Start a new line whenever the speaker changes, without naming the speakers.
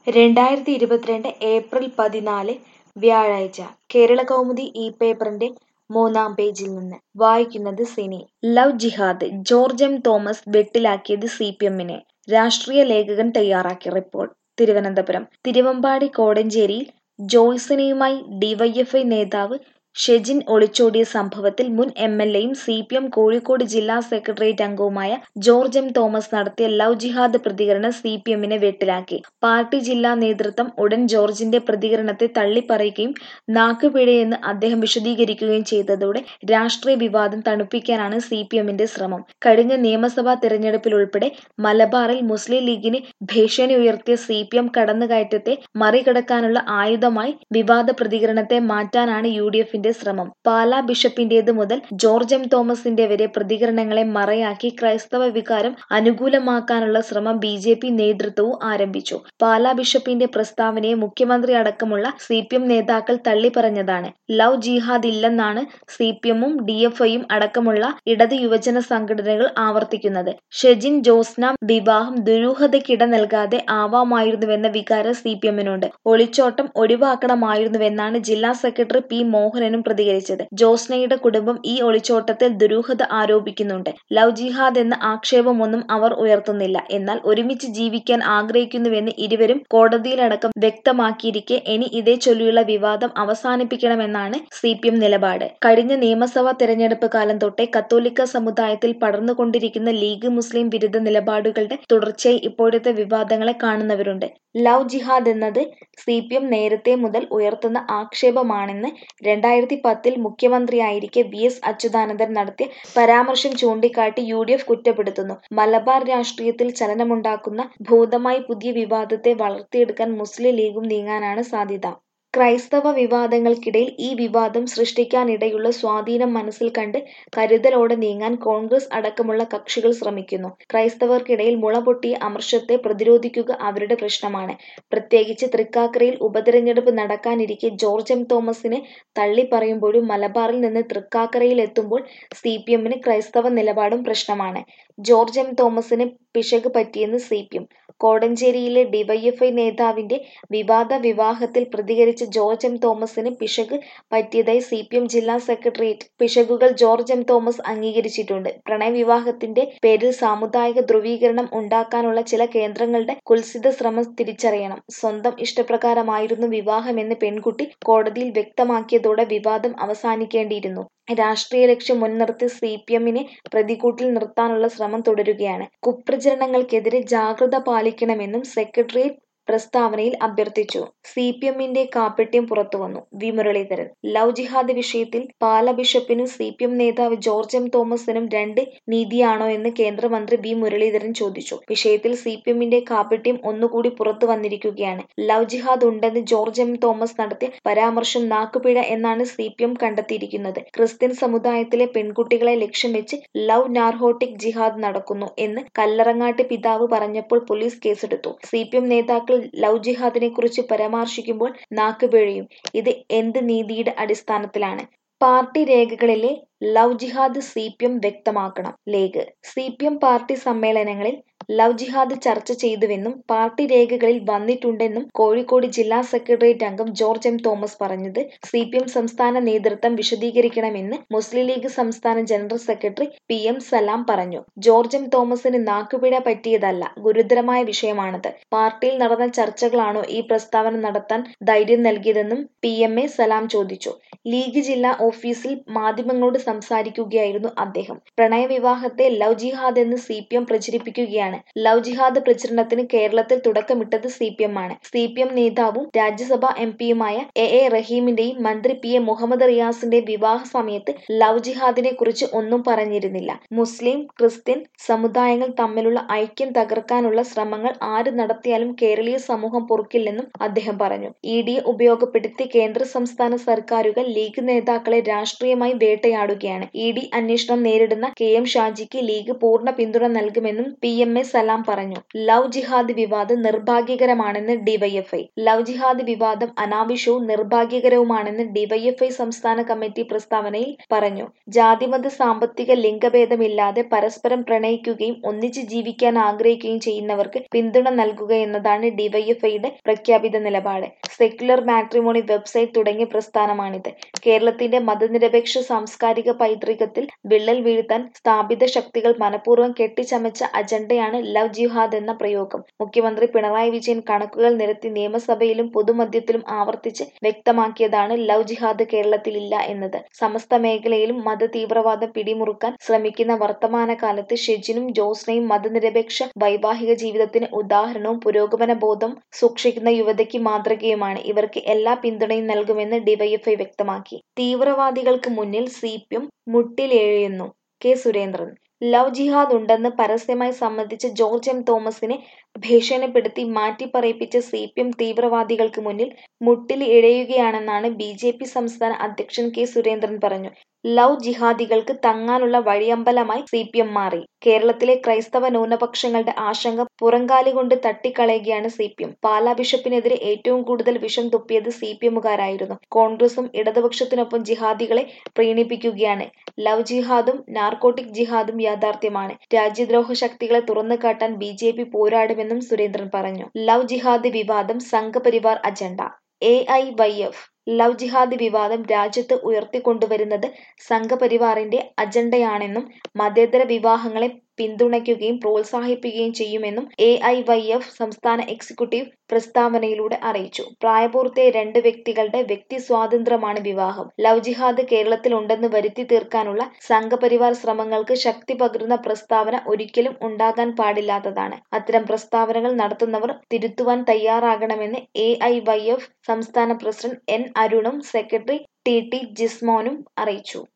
രണ്ടായിരത്തി ഇരുപത്തിരണ്ട് ഏപ്രിൽ പതിനാല് വ്യാഴാഴ്ച കേരളകൗമുദി ഈ പേപ്പറിന്റെ മൂന്നാം പേജിൽ നിന്ന് വായിക്കുന്നത് Sini love jihad George M Thomas വെട്ടിലാക്കിയത് സി പി എമ്മിനെ രാഷ്ട്രീയ ലേഖകൻ തയ്യാറാക്കിയ റിപ്പോർട്ട് തിരുവനന്തപുരം തിരുവമ്പാടി കോടഞ്ചേരിയിൽ ജോത്സനയുമായി ഡിവൈഎഫ്ഐ നേതാവ് ഷെജിൻ ഒളിച്ചോടിയ സംഭവത്തിൽ മുൻ എം എൽ എയും സി പി എം കോഴിക്കോട് ജില്ലാ സെക്രട്ടേറിയറ്റ് അംഗവുമായ ജോർജ് എം തോമസ് നടത്തിയ ലവ് ജിഹാദ് പ്രതികരണം സി പി എമ്മിനെ വെട്ടിലാക്കി പാർട്ടി ജില്ലാ നേതൃത്വം ഉടൻ ജോർജിന്റെ പ്രതികരണത്തെ തള്ളിപ്പറയുകയും നാക്കുപിഴയെന്ന് അദ്ദേഹം വിശദീകരിക്കുകയും ചെയ്തതോടെ രാഷ്ട്രീയ വിവാദം തണുപ്പിക്കാനാണ് സി പി എമ്മിന്റെ ശ്രമം കഴിഞ്ഞ നിയമസഭാ തെരഞ്ഞെടുപ്പിലുൾപ്പെടെ മലബാറിൽ മുസ്ലിം ലീഗിന് ഭീഷണി ഉയർത്തിയ സി പി എം കടന്നുകയറ്റത്തെ മറികടക്കാനുള്ള ആയുധമായി വിവാദ പ്രതികരണത്തെ മാറ്റാനാണ് യു ഡി എഫിന്റെ ശ്രമം പാലാ ബിഷപ്പിന്റേത് മുതൽ ജോർജ് എം തോമസിന്റെ വരെ പ്രതികരണങ്ങളെ മറയാക്കി ക്രൈസ്തവ വികാരം അനുകൂലമാക്കാനുള്ള ശ്രമം ബി ജെ പി നേതൃത്വവും ആരംഭിച്ചു പാലാ ബിഷപ്പിന്റെ പ്രസ്താവനയെ മുഖ്യമന്ത്രി അടക്കമുള്ള സി പി എം നേതാക്കൾ തള്ളിപ്പറഞ്ഞതാണ് ലവ് ജിഹാദ് ഇല്ലെന്നാണ് സി പി എമ്മും ഡി എഫ് ഐയും അടക്കമുള്ള ഇടത് യുവജന സംഘടനകൾ ആവർത്തിക്കുന്നത് ഷെജിൻ ജോസ്ന വിവാഹം ദുരൂഹതയ്ക്കിട നൽകാതെ ആവാമായിരുന്നുവെന്ന വികാരം സി പി എമ്മിനുണ്ട് ഒളിച്ചോട്ടം ഒഴിവാക്കണമായിരുന്നുവെന്നാണ് ജില്ലാ സെക്രട്ടറി പി മോഹനനും പ്രതികരിച്ചത് ജോസ്നയുടെ കുടുംബം ഈ ഒളിച്ചോട്ടത്തിൽ ദുരൂഹത ആരോപിക്കുന്നുണ്ട് ലവ് ജിഹാദ് എന്ന ആക്ഷേപമൊന്നും അവർ ഉയർത്തുന്നില്ല എന്നാൽ ഒരുമിച്ച് ജീവിക്കാൻ ആഗ്രഹിക്കുന്നുവെന്ന് ഇരുവരും കോടതിയിലടക്കം വ്യക്തമാക്കിയിരിക്കെ ഇനി ഇതേ ചൊല്ലിയുള്ള വിവാദം അവസാനിപ്പിക്കണമെന്നാണ് സി പി എം നിലപാട് കഴിഞ്ഞ നിയമസഭാ തെരഞ്ഞെടുപ്പ് കാലം തൊട്ടേ കത്തോലിക്ക സമുദായത്തിൽ പടർന്നുകൊണ്ടിരിക്കുന്ന ലീഗ് മുസ്ലിം വിരുദ്ധ നിലപാടുകളുടെ തുടർച്ചയായി ഇപ്പോഴത്തെ വിവാദങ്ങളെ കാണുന്നവരുണ്ട് ലവ് ജിഹാദ് എന്നത് സി പി എം നേരത്തെ മുതൽ ഉയർത്തുന്ന ആക്ഷേപമാണെന്ന് രണ്ടായിരത്തി പത്തിൽ മുഖ്യമന്ത്രിയായിരിക്കെ വി എസ് അച്യുതാനന്ദൻ നടത്തിയ പരാമർശം ചൂണ്ടിക്കാട്ടി യു ഡി എഫ് കുറ്റപ്പെടുത്തുന്നു മലബാർ രാഷ്ട്രീയത്തിൽ ചലനമുണ്ടാക്കുന്ന ഭൂതമായി പുതിയ വിവാദത്തെ വളർത്തിയെടുക്കാൻ മുസ്ലിം ലീഗും നീങ്ങാനാണ് സാധ്യത ക്രൈസ്തവ വിവാദങ്ങൾക്കിടയിൽ ഈ വിവാദം സൃഷ്ടിക്കാനിടയുള്ള സ്വാധീനം മനസ്സിൽ കണ്ട് കരുതലോടെ നീങ്ങാൻ കോൺഗ്രസ് അടക്കമുള്ള കക്ഷികൾ ശ്രമിക്കുന്നു ക്രൈസ്തവർക്കിടയിൽ മുളപൊട്ടിയ അമർഷത്തെ പ്രതിരോധിക്കുക അവരുടെ പ്രശ്നമാണ് പ്രത്യേകിച്ച് തൃക്കാക്കരയിൽ ഉപതെരഞ്ഞെടുപ്പ് നടക്കാനിരിക്കെ ജോർജ് എം തോമസിനെ തള്ളിപ്പറയുമ്പോഴും മലബാറിൽ നിന്ന് തൃക്കാക്കരയിൽ എത്തുമ്പോൾ സി പി എമ്മിന് ക്രൈസ്തവ നിലപാടും പ്രശ്നമാണ് ജോർജ് എം തോമസിന് പിശക് പറ്റിയെന്ന് സി പി എം കോടഞ്ചേരിയിലെ ഡിവൈഎഫ്ഐ നേതാവിന്റെ വിവാദ വിവാഹത്തിൽ പ്രതികരിച്ച ജോർജ് എം തോമസിന് പിശക് പറ്റിയതായി സി പി എം ജില്ലാ സെക്രട്ടേറിയറ്റ് പിശകുകൾ ജോർജ് എം തോമസ് അംഗീകരിച്ചിട്ടുണ്ട് പ്രണയവിവാഹത്തിന്റെ പേരിൽ സാമുദായിക ധ്രുവീകരണം ഉണ്ടാക്കാനുള്ള ചില കേന്ദ്രങ്ങളുടെ കുൽസിത ശ്രമം തിരിച്ചറിയണം സ്വന്തം ഇഷ്ടപ്രകാരമായിരുന്നു വിവാഹമെന്ന് പെൺകുട്ടി കോടതിയിൽ വ്യക്തമാക്കിയതോടെ വിവാദം അവസാനിക്കേണ്ടിയിരുന്നു രാഷ്ട്രീയ ലക്ഷ്യം മുൻനിർത്തി സി പി എമ്മിനെ പ്രതികൂട്ടിൽ നിർത്താനുള്ള ശ്രമം തുടരുകയാണ് കുപ്രചരണങ്ങൾക്കെതിരെ ജാഗ്രത പാലിക്കണമെന്നും സെക്രട്ടേറിയറ്റ് പ്രസ്താവനയിൽ അഭ്യർത്ഥിച്ചു സി പി എമ്മിന്റെ കാപ്പട്യം പുറത്തുവന്നു വി മുരളീധരൻ ലവ് ജിഹാദ് വിഷയത്തിൽ പാല ബിഷപ്പിനും സി പി എം നേതാവ് ജോർജ് എം തോമസിനും രണ്ട് നീതിയാണോ എന്ന് കേന്ദ്രമന്ത്രി വി മുരളീധരൻ ചോദിച്ചു വിഷയത്തിൽ സി പി എമ്മിന്റെ കാപ്പട്യം ഒന്നുകൂടി പുറത്തു വന്നിരിക്കുകയാണ് ലവ് ജിഹാദ് ഉണ്ടെന്ന് ജോർജ് എം തോമസ് നടത്തിയ പരാമർശം നാക്കുപിഴ എന്നാണ് സി പി എം കണ്ടെത്തിയിരിക്കുന്നത് ക്രിസ്ത്യൻ സമുദായത്തിലെ പെൺകുട്ടികളെ ലക്ഷ്യം വെച്ച് ലവ് നാർഹോട്ടിക് ജിഹാദ് നടക്കുന്നു എന്ന് കല്ലറങ്ങാട്ട് പിതാവ് പറഞ്ഞപ്പോൾ പോലീസ് കേസെടുത്തു സി പി എം നേതാക്കൾ ലവ് ജിഹാദിനെ കുറിച്ച് പരാമർശിക്കുമ്പോൾ നാക്ക് പിഴയും ഇത് എന്ത് നീതിയുടെ അടിസ്ഥാനത്തിലാണ് പാർട്ടി രേഖകളിലെ love jihad C P M വ്യക്തമാക്കണം ലേഖ് സി പി എം പാർട്ടി സമ്മേളനങ്ങളിൽ ലവ് ജിഹാദ് ചർച്ച ചെയ്തുവെന്നും പാർട്ടി രേഖകളിൽ വന്നിട്ടുണ്ടെന്നും കോഴിക്കോട് ജില്ലാ സെക്രട്ടേറിയറ്റ് അംഗം ജോർജ് എം തോമസ് പറഞ്ഞത് സി പി എം സംസ്ഥാന നേതൃത്വം വിശദീകരിക്കണമെന്ന് മുസ്ലിം ലീഗ് സംസ്ഥാന general secretary P M Salam പറഞ്ഞു ജോർജ് എം തോമസിന് നാക്കുപിഴ പറ്റിയതല്ല ഗുരുതരമായ വിഷയമാണത് പാർട്ടിയിൽ നടന്ന ചർച്ചകളാണോ ഈ പ്രസ്താവന നടത്താൻ ധൈര്യം നൽകിയതെന്നും പി എം എ സലാം ചോദിച്ചു ലീഗ് ജില്ലാ ഓഫീസിൽ മാധ്യമങ്ങളോട് സംസാരിക്കുകയായിരുന്നു അദ്ദേഹം പ്രണയവിവാഹത്തെ ലവ് ജിഹാദ് എന്ന് സി പി എം പ്രചരിപ്പിക്കുകയാണ് ലവ് ജിഹാദ് പ്രചരണത്തിന് കേരളത്തിൽ തുടക്കമിട്ടത് സി പി എം ആണ് സി പി എം നേതാവും രാജ്യസഭാ എം പിയുമായ എ എ റഹീമിന്റെയും മന്ത്രി പി എ മുഹമ്മദ് റിയാസിന്റെയും വിവാഹ സമയത്ത് ലവ് ജിഹാദിനെ കുറിച്ച് ഒന്നും പറഞ്ഞിരുന്നില്ല മുസ്ലിം ക്രിസ്ത്യൻ സമുദായങ്ങൾ തമ്മിലുള്ള ഐക്യം തകർക്കാനുള്ള ശ്രമങ്ങൾ ആര് നടത്തിയാലും കേരളീയ സമൂഹം പൊറുക്കില്ലെന്നും അദ്ദേഹം പറഞ്ഞു ഇ ഡിയെ ഉപയോഗപ്പെടുത്തി കേന്ദ്ര സംസ്ഥാന സർക്കാരുകൾ ലീഗ് നേതാക്കളെ രാഷ്ട്രീയമായി വേട്ടയാടുക തുടരുകയാണ് ഇ ഡി അന്വേഷണം നേരിടുന്ന കെ എം ഷാജിക്ക് ലീഗ് പൂർണ്ണ പിന്തുണ നൽകുമെന്നും പി എം എ സലാം പറഞ്ഞു ലവ് ജിഹാദ് വിവാദം നിർഭാഗ്യകരമാണെന്ന് ഡിവൈഎഫ്ഐ ലവ് ജിഹാദ് വിവാദം അനാവശ്യവും നിർഭാഗ്യകരവുമാണെന്ന് ഡിവൈഎഫ്ഐ സംസ്ഥാന കമ്മിറ്റി പ്രസ്താവനയിൽ പറഞ്ഞു ജാതിമത സാമ്പത്തിക ലിംഗഭേദമില്ലാതെ പരസ്പരം പ്രണയിക്കുകയും ഒന്നിച്ച് ജീവിക്കാൻ ആഗ്രഹിക്കുകയും ചെയ്യുന്നവർക്ക് പിന്തുണ നൽകുക എന്നതാണ് ഡിവൈഎഫ്ഐയുടെ പ്രഖ്യാപിത നിലപാട് സെക്യുലർ മാട്രിമോണി വെബ്സൈറ്റ് തുടങ്ങിയ പ്രസ്ഥാനമാണിത് കേരളത്തിന്റെ മതനിരപേക്ഷ സാംസ്കാരിക പൈതൃകത്തിൽ വിള്ളൽ വീഴ്ത്താൻ സ്ഥാപിത ശക്തികൾ മനഃപൂർവ്വം കെട്ടിച്ചമച്ച അജണ്ടയാണ് ലവ് ജിഹാദ് എന്ന പ്രയോഗം മുഖ്യമന്ത്രി പിണറായി വിജയൻ കണക്കുകൾ നിരത്തി നിയമസഭയിലും പൊതുമധ്യത്തിലും ആവർത്തിച്ച് വ്യക്തമാക്കിയതാണ് ലവ് ജിഹാദ് കേരളത്തിലില്ല എന്നത് സമസ്ത മേഖലയിലും മത തീവ്രവാദം പിടിമുറുക്കാൻ ശ്രമിക്കുന്ന വർത്തമാനകാലത്ത് ഷെജിനും ജോസ്നയും മതനിരപേക്ഷ വൈവാഹിക ജീവിതത്തിന് ഉദാഹരണവും പുരോഗമന ബോധം സൂക്ഷിക്കുന്ന യുവതയ്ക്ക് മാതൃകയുമാണ് ഇവർക്ക് എല്ലാ പിന്തുണയും നൽകുമെന്ന് ഡിവൈഎഫ്ഐ വ്യക്തമാക്കി തീവ്രവാദികൾക്ക് മുന്നിൽ സി പി എം മുട്ടിലെഴയുന്നു കെ സുരേന്ദ്രൻ ലവ് ജിഹാദ് ഉണ്ടെന്ന് പരസ്യമായി സമ്മതിച്ച ജോർജ് എം തോമസിനെ ഭീഷണിപ്പെടുത്തി മാറ്റിപ്പറയിപ്പിച്ച സി പി എം തീവ്രവാദികൾക്ക് മുന്നിൽ മുട്ടിൽ ഇഴയുകയാണെന്നാണ് ബി ജെ പി സംസ്ഥാന അധ്യക്ഷൻ കെ സുരേന്ദ്രൻ പറഞ്ഞു ലവ് ജിഹാദികൾക്ക് തങ്ങാനുള്ള വഴിയമ്പലമായി സി പി എം മാറി കേരളത്തിലെ ക്രൈസ്തവ ന്യൂനപക്ഷങ്ങളുടെ ആശങ്ക പുറങ്കാലുകൊണ്ട് തട്ടിക്കളയുകയാണ് സി പി എം പാലാ ബിഷപ്പിനെതിരെ ഏറ്റവും കൂടുതൽ വിഷം തുപ്പിയത് സി പി എമ്മുകാരായിരുന്നു കോൺഗ്രസും ഇടതുപക്ഷത്തിനൊപ്പം ജിഹാദികളെ പ്രീണിപ്പിക്കുകയാണ് ലവ് ജിഹാദും നാർക്കോട്ടിക് ജിഹാദും യാഥാർത്ഥ്യമാണ് രാജ്യദ്രോഹ ശക്തികളെ തുറന്നുകാട്ടാൻ ബി ജെ പി പോരാടുമെന്നും സുരേന്ദ്രൻ പറഞ്ഞു ലവ് ജിഹാദ് വിവാദം Sangh Parivar agenda A I Y F love jihad വിവാദം രാജ്യത്ത് ഉയർത്തിക്കൊണ്ടുവരുന്നത് സംഘപരിവാറിന്റെ അജണ്ടയാണെന്നും മതേതര വിവാഹങ്ങളെ പിന്തുണയ്ക്കുകയും പ്രോത്സാഹിപ്പിക്കുകയും ചെയ്യുമെന്നും എ ഐ വൈ എഫ് സംസ്ഥാന എക്സിക്യൂട്ടീവ് പ്രസ്താവനയിലൂടെ അറിയിച്ചു പ്രായപൂർത്തിയായ രണ്ട് വ്യക്തികളുടെ വ്യക്തി സ്വാതന്ത്ര്യമാണ് വിവാഹം ലവ് ജിഹാദ് കേരളത്തിൽ ഉണ്ടെന്ന് വരുത്തി തീർക്കാനുള്ള സംഘപരിവാർ ശ്രമങ്ങൾക്ക് ശക്തി പകരുന്ന പ്രസ്താവന ഒരിക്കലും ഉണ്ടാകാൻ പാടില്ലാത്തതാണ് അത്തരം പ്രസ്താവനകൾ നടത്തുന്നവർ തിരുത്തുവാൻ തയ്യാറാകണമെന്ന് എ ഐ വൈ എഫ് സംസ്ഥാന പ്രസിഡന്റ് എൻ അരുണും സെക്രട്ടറി ടി ടി ജിസ്മോനും അറിയിച്ചു